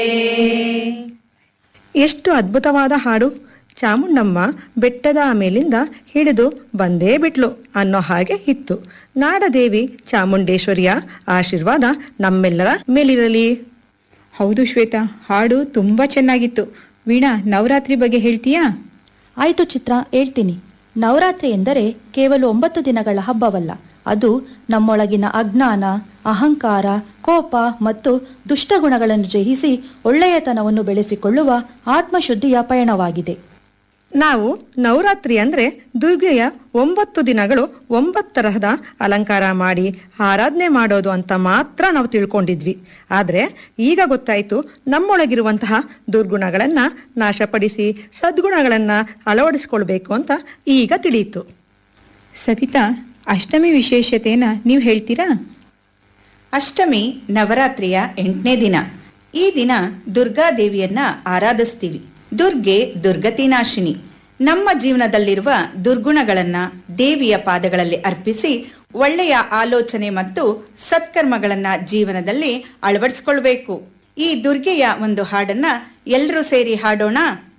ಎಷ್ಟು ಅದ್ಭುತವಾದ ಹಾಡು ಚಾಮುಂಡಮ್ಮ ಬೆಟ್ಟದ ಮೇಲಿಂದ ಹಿಡಿದು ಬಂದೇ ಬಿಟ್ಲು ಅನ್ನೋ ಹಾಗೆ ಇತ್ತು ನಾಡದೇವಿ ಚಾಮುಂಡೇಶ್ವರಿಯ ಆಶೀರ್ವಾದ ನಮ್ಮೆಲ್ಲರ ಮೇಲಿರಲಿ ಹೌದು ಶ್ವೇತಾ ಹಾಡು ತುಂಬ ಚೆನ್ನಾಗಿತ್ತು ವೀಣಾ ನವರಾತ್ರಿ ಬಗ್ಗೆ ಹೇಳ್ತೀಯಾ ಆಯ್ತು ಚಿತ್ರ ಹೇಳ್ತೀನಿ ನವರಾತ್ರಿ ಎಂದರೆ ಕೇವಲ ಒಂಬತ್ತು ದಿನಗಳ ಹಬ್ಬವಲ್ಲ ಅದು ನಮ್ಮೊಳಗಿನ ಅಜ್ಞಾನ ಅಹಂಕಾರ ಕೋಪ ಮತ್ತು ದುಷ್ಟಗುಣಗಳನ್ನು ಜಯಿಸಿ ಒಳ್ಳೆಯತನವನ್ನು ಬೆಳೆಸಿಕೊಳ್ಳುವ ಆತ್ಮಶುದ್ಧಿಯ ಪಯಣವಾಗಿದೆ ನಾವು ನವರಾತ್ರಿ ಅಂದ್ರೆ ದುರ್ಗೆಯ ಒಂಬತ್ತು ದಿನಗಳು ಒಂಬತ್ತು ತರಹದ ಅಲಂಕಾರ ಮಾಡಿ ಆರಾಧನೆ ಮಾಡೋದು ಅಂತ ಮಾತ್ರ ನಾವು ತಿಳ್ಕೊಂಡಿದ್ವಿ ಆದ್ರೆ ಈಗ ಗೊತ್ತಾಯ್ತು ನಮ್ಮೊಳಗಿರುವಂತಹ ದುರ್ಗುಣಗಳನ್ನ ನಾಶಪಡಿಸಿ ಸದ್ಗುಣಗಳನ್ನ ಅಳವಡಿಸ್ಕೊಳ್ಬೇಕು ಅಂತ ಈಗ ತಿಳಿಯಿತು ಸವಿತಾ ಅಷ್ಟಮಿ ವಿಶೇಷತೆನ ನೀವು ಹೇಳ್ತೀರಾ ಅಷ್ಟಮಿ ನವರಾತ್ರಿಯ ಎಂಟನೇ ದಿನ ಈ ದಿನ ದುರ್ಗಾದೇವಿಯನ್ನ ಆರಾಧಿಸ್ತೀವಿ ದುರ್ಗೆ ದುರ್ಗತಿನಾಶಿನಿ ನಮ್ಮ ಜೀವನದಲ್ಲಿರುವ ದುರ್ಗುಣಗಳನ್ನ ದೇವಿಯ ಪಾದಗಳಲ್ಲಿ ಅರ್ಪಿಸಿ ಒಳ್ಳೆಯ ಆಲೋಚನೆ ಮತ್ತು ಸತ್ಕರ್ಮಗಳನ್ನ ಜೀವನದಲ್ಲಿ ಅಳವಡಿಸ್ಕೊಳ್ಬೇಕು ಈ ದುರ್ಗೆಯ ಒಂದು ಹಾಡನ್ನ ಎಲ್ಲರೂ ಸೇರಿ ಹಾಡೋಣ